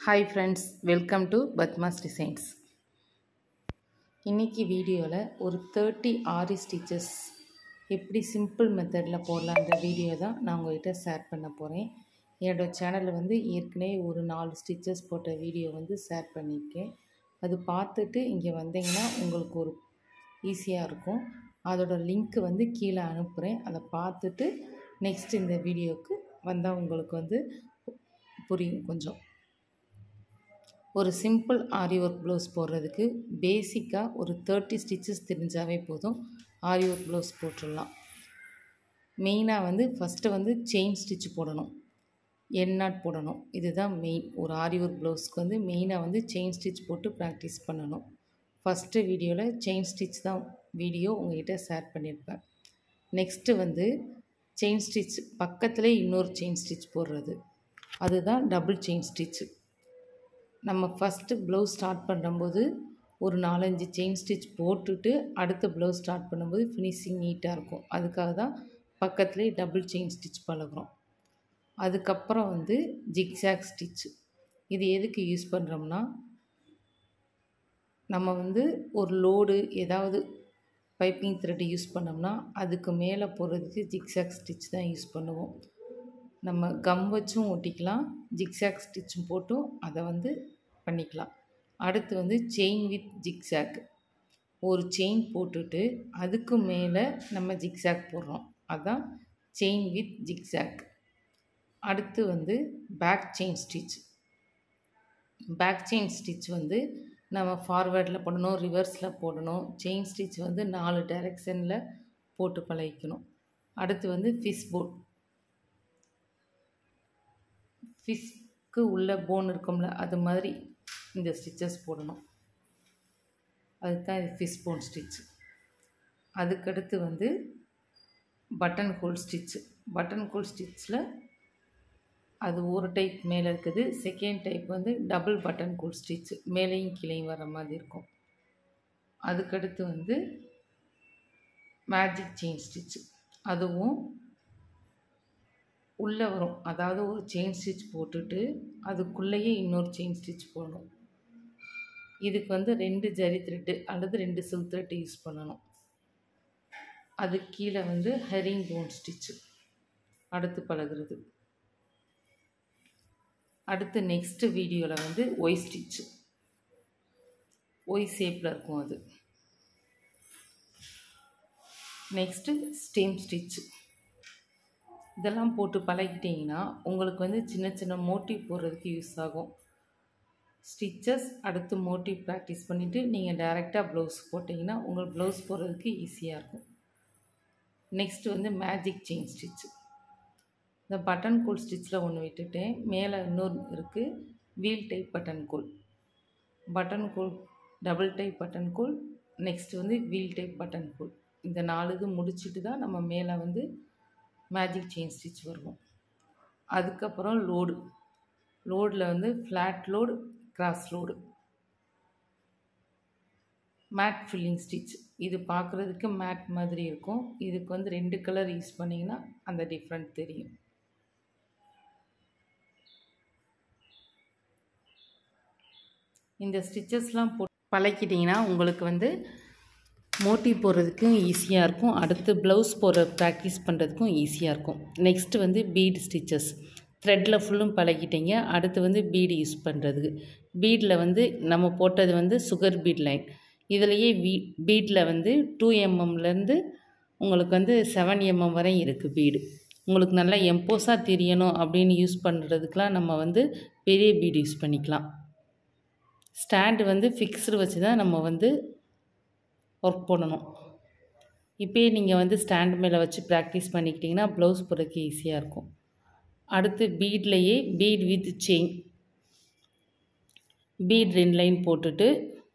hi friends welcome to Padma's designs இன்றைக்கி வீடியோவில் ஒரு தேர்ட்டி ஆரி ஸ்டிச்சஸ் எப்படி சிம்பிள் மெத்தடில் போடலான்ற வீடியோ தான் நான் உங்கள்கிட்ட ஷேர் பண்ண போகிறேன் என்னோடய சேனலில் வந்து ஏற்கனவே ஒரு நாலு ஸ்டிச்சஸ் போட்ட வீடியோ வந்து ஷேர் பண்ணியிருக்கேன் அது பார்த்துட்டு இங்கே வந்தீங்கன்னா உங்களுக்கு ஒரு ஈஸியாக இருக்கும் அதோட லிங்க் வந்து கீழே அனுப்புகிறேன் அதை பார்த்துட்டு நெக்ஸ்ட் இந்த வீடியோவுக்கு வந்தால் உங்களுக்கு வந்து புரியும் கொஞ்சம் ஒரு சிம்பிள் ஆரி ஒர்க் ப்ளவுஸ் போடுறதுக்கு பேசிக்காக ஒரு தேர்ட்டி ஸ்டிச்சஸ் தெரிஞ்சாவே போதும் ஆரி ஒர்க் ப்ளவுஸ் போட்டுடலாம் மெயினாக வந்து ஃபஸ்ட்டு வந்து செயின் ஸ்டிச் போடணும் என் நாட் போடணும் இதுதான் மெயின் ஒரு ஆரி ஒர்க் ப்ளவுஸ்க்கு வந்து மெயினாக வந்து செயின் ஸ்டிச் போட்டு ப்ராக்டிஸ் பண்ணணும் ஃபஸ்ட்டு வீடியோவில் செயின் ஸ்டிச் தான் வீடியோ உங்கள்கிட்ட ஷேர் பண்ணியிருப்பேன் நெக்ஸ்ட்டு வந்து செயின் ஸ்டிச் பக்கத்துலேயே இன்னொரு செயின் ஸ்டிச் போடுறது அதுதான் டபுள் செயின் ஸ்டிச்சு நம்ம ஃபஸ்ட்டு ப்ளவுஸ் ஸ்டார்ட் பண்ணும்போது ஒரு நாலஞ்சு செயின் ஸ்டிச் போட்டுட்டு அடுத்த ப்ளவுஸ் ஸ்டார்ட் பண்ணும்போது ஃபினிஷிங் நீட்டாக இருக்கும் அதுக்காக தான் பக்கத்துலேயே டபுள் செயின் ஸ்டிச் பழகுறோம் அதுக்கப்புறம் வந்து ஜிக்ஸாக் ஸ்டிச் இது எதுக்கு யூஸ் பண்ணுறோம்னா நம்ம வந்து ஒரு லோடு ஏதாவது பைப்பிங் த்ரெட் யூஸ் பண்ணோம்னா அதுக்கு மேலே போடுறதுக்கு ஜிக்ஸாக் ஸ்டிச் தான் யூஸ் பண்ணுவோம் நம்ம கம் வச்சும் ஒட்டிக்கலாம் ஜிக்ஸாக் ஸ்டிச்சும் போட்டும் அதை வந்து பண்ணிக்கலாம் அடுத்து வந்து செயின் வித் ஜிக்ஸாக் ஒரு செயின் போட்டுட்டு அதுக்கு மேலே நம்ம ஜிக்ஸாக் போடுறோம் அதுதான் செயின் வித் ஜிக்ஸாக் அடுத்து வந்து back chain stitch back chain stitch வந்து நம்ம ஃபார்வேர்டில் போடணும் ரிவர்ஸில் போடணும் செயின் ஸ்டிச் வந்து நாலு டைரெக்ஷனில் போட்டு பழகிக்கணும் அடுத்து வந்து ஃபிஷ் போட் ஃபிஷ்க்கு உள்ள போன் இருக்கும்ல அது மாதிரி இந்த ஸ்டிச்சஸ் போடணும் அதுதான் இது ஃபிஷ் போன் ஸ்டிச் அதுக்கடுத்து வந்து button hole stitch button hole ஸ்டிச்சில் அது ஒரு டைப் மேலே இருக்குது செகண்ட் டைப் வந்து டபுள் பட்டன் ஹோல் ஸ்டிச் மேலேயும் கீழேயும் வர மாதிரி இருக்கும் அதுக்கடுத்து வந்து மேஜிக் செயின் ஸ்டிச் அதுவும் உள்ளே வரும் அதாவது ஒரு செயின் ஸ்டிச் போட்டுட்டு அதுக்குள்ளேயே இன்னொரு செயின் ஸ்டிச் போடணும் இதுக்கு வந்து ரெண்டு ஜரி த்ரெட்டு அல்லது ரெண்டு சில் த்ரெட்டு யூஸ் பண்ணணும் அது கீழே வந்து ஹெரிங் போன் ஸ்டிச்சு அடுத்து பழகிறது அடுத்து நெக்ஸ்ட்டு வீடியோவில் வந்து ஒய் ஸ்டிச்சு ஒய் ஷேப்பில் இருக்கும் அது நெக்ஸ்ட்டு ஸ்டெம் ஸ்டிச்சு இதெல்லாம் போட்டு பழகிட்டிங்கன்னா உங்களுக்கு வந்து சின்ன சின்ன மோட்டிவ் போடுறதுக்கு யூஸ் ஆகும் ஸ்டிச்சஸ் அடுத்து மோட்டிவ் ப்ராக்டிஸ் பண்ணிவிட்டு நீங்கள் டைரெக்டாக ப்ளவுஸ் போட்டிங்கன்னா உங்களுக்கு ப்ளவுஸ் போடுறதுக்கு ஈஸியாக இருக்கும் நெக்ஸ்ட்டு வந்து மேஜிக் செயின் ஸ்டிச்சு இந்த பட்டன் கோல் ஸ்டிச்சில் ஒன்று விட்டுட்டேன் மேலே இன்னொரு இருக்குது wheel type button hole button hole double type button hole next வந்து வீல் டைப் பட்டன் கோல் இந்த நாலு இது முடிச்சுட்டு தான் நம்ம மேலே வந்து மேஜிக் செயின் ஸ்டிச் வருவோம் அதுக்கப்புறம் லோடு லோடில் வந்து flat load cross load mat filling stitch இது பார்க்குறதுக்கு மேட் மாதிரி இருக்கும் இதுக்கு வந்து ரெண்டு கலர் யூஸ் பண்ணிங்கன்னா அந்த டிஃப்ரெண்ட் தெரியும் இந்த ஸ்டிச்சஸ்லாம் போ பழக்கிட்டிங்கன்னா உங்களுக்கு வந்து மோட்டிவ் போடுறதுக்கும் ஈஸியாக இருக்கும் அடுத்து ப்ளவுஸ் போடுற ப்ராக்டிஸ் பண்ணுறதுக்கும் ஈஸியாக இருக்கும் நெக்ஸ்ட்டு வந்து பீட் ஸ்டிச்சஸ் த்ரெட்டில் ஃபுல்லும் பழகிட்டீங்க அடுத்து வந்து பீடு யூஸ் பண்ணுறதுக்கு பீடில் வந்து நம்ம போட்டது வந்து சுகர் பீட் லைன் இதுலேயே வீ பீட்டில் வந்து டூ எம்எம்லேருந்து உங்களுக்கு வந்து செவன் எம்எம் வரை இருக்குது பீடு உங்களுக்கு நல்லா எம்போஸாக தெரியணும் அப்படின்னு யூஸ் பண்ணுறதுக்கெலாம் நம்ம வந்து பெரிய பீடு யூஸ் பண்ணிக்கலாம் ஸ்டாண்டு வந்து ஃபிக்ஸ்டு வச்சு தான் நம்ம வந்து ஒர்க் பண்ணணும் இப்போயே நீங்கள் வந்து ஸ்டாண்ட் மேலே வச்சு ப்ராக்டிஸ் பண்ணிக்கிட்டிங்கன்னா ப்ளவுஸ் போடுறதுக்கு ஈஸியாக இருக்கும் அடுத்து பீட்லேயே பீட் வித் செயின் பீட் ரெண்டு லைன் போட்டுட்டு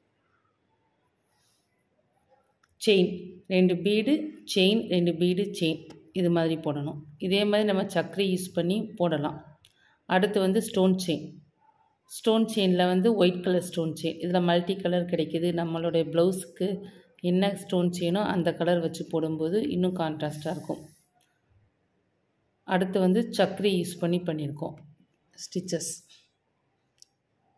செயின் ரெண்டு பீடு செயின் ரெண்டு பீடு செயின் இது மாதிரி போடணும் இதே மாதிரி நம்ம சக்கரை யூஸ் பண்ணி போடலாம் அடுத்து வந்து ஸ்டோன் செயின் ஸ்டோன் செயினில் வந்து ஒயிட் கலர் ஸ்டோன் செயின் இதில் மல்டி கலர் கிடைக்கிது நம்மளுடைய ப்ளவுஸுக்கு என்ன ஸ்டோன் செயினோ அந்த கலர் வச்சு போடும்போது இன்னும் கான்ட்ராஸ்ட்டாக இருக்கும் அடுத்து வந்து சக்கரை யூஸ் பண்ணி பண்ணியிருக்கோம் ஸ்டிச்சஸ்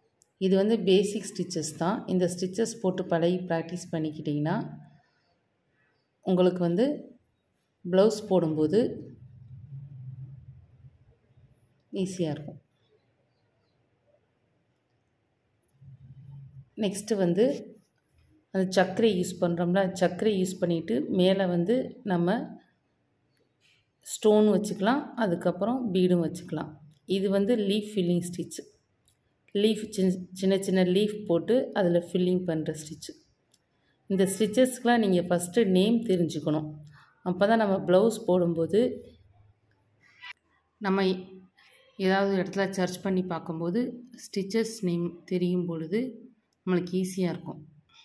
இது வந்து பேசிக் ஸ்டிச்சஸ் தான் இந்த ஸ்டிச்சஸ் போட்டு பழகி ப்ராக்டிஸ் பண்ணிக்கிட்டிங்கன்னா உங்களுக்கு வந்து ப்ளவுஸ் போடும்போது ஈஸியாக இருக்கும் நெக்ஸ்ட்டு வந்து அந்த சர்க்கரை யூஸ் பண்ணுறோம்ல சர்க்கரை யூஸ் பண்ணிவிட்டு மேலே வந்து நம்ம ஸ்டோன் வச்சுக்கலாம் அதுக்கப்புறம் பீடும் வச்சுக்கலாம் இது வந்து லீஃப் ஃபில்லிங் ஸ்டிச்சு லீஃப் சின்ன சின்ன சின்ன லீஃப் போட்டு அதில் ஃபில்லிங் பண்ணுற ஸ்டிச்சு இந்த ஸ்டிச்சஸ்க்கெலாம் நீங்கள் ஃபஸ்ட்டு நேம் தெரிஞ்சுக்கணும் அப்போ தான் நம்ம ப்ளவுஸ் போடும்போது நம்ம ஏதாவது இடத்துல சர்ச் பண்ணி பார்க்கும்போது ஸ்டிச்சஸ் நேம் தெரியும் பொழுது நம்மளுக்கு ஈஸியாக இருக்கும்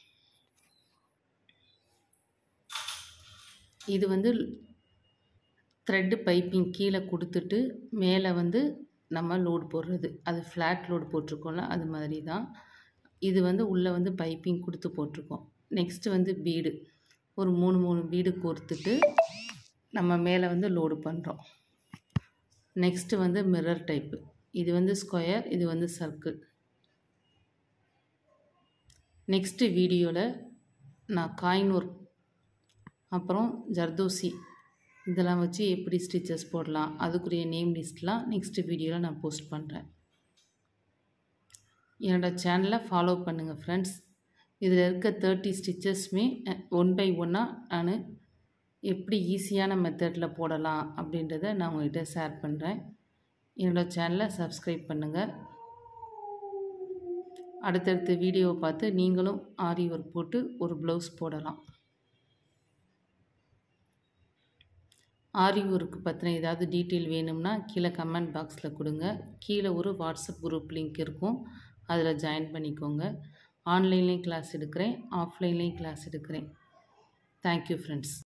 இது வந்து த்ரெட்டு பைப்பிங் கீழே கொடுத்துட்டு மேலே வந்து நம்ம லோடு போடுறது அது ஃப்ளாட் லோடு போட்டிருக்கோம்ல அது மாதிரி தான் இது வந்து உள்ளே வந்து பைப்பிங் கொடுத்து போட்டிருக்கோம் நெக்ஸ்ட்டு வந்து பீடு ஒரு மூணு மூணு பீடு கோர்த்துட்டு நம்ம மேலே வந்து லோடு பண்ணுறோம் நெக்ஸ்ட்டு வந்து மிரர் டைப்பு இது வந்து ஸ்கொயர் இது வந்து சர்க்கிள் நெக்ஸ்ட்டு வீடியோவில் நான் காயின் ஒர்க் அப்புறம் ஜர்தோசி இதெல்லாம் வச்சு எப்படி ஸ்டிச்சஸ் போடலாம் அதுக்குரிய நேம் லிஸ்ட்லாம் நெக்ஸ்ட் வீடியோவில் நான் போஸ்ட் பண்ணுறேன் என்னோடய சேனலை ஃபாலோ பண்ணுங்கள் ஃப்ரெண்ட்ஸ் இதில் இருக்க தேர்ட்டி ஸ்டிச்சஸ்மே ஒன் பை ஒன்னாக நான் எப்படி ஈஸியான மெத்தடில் போடலாம் அப்படின்றத நான் உங்கள்கிட்ட ஷேர் பண்ணுறேன் என்னோடய சேனலை சப்ஸ்கிரைப் பண்ணுங்கள் அடுத்தடுத்த வீடியோவை பார்த்து நீங்களும் ஆரி ஒர்க் போட்டு ஒரு ப்ளவுஸ் போடலாம் ஆரி ஒர்க்கு பற்றின ஏதாவது டீட்டெயில் வேணும்னா கீழே கமெண்ட் பாக்ஸில் கொடுங்க கீழே ஒரு வாட்ஸ்அப் குரூப் லிங்க் இருக்கும் அதில் ஜாயின் பண்ணிக்கோங்க ஆன்லைன்லேயும் கிளாஸ் எடுக்கிறேன் ஆஃப்லைன்லேயும் கிளாஸ் எடுக்கிறேன் தேங்க்யூ ஃப்ரெண்ட்ஸ்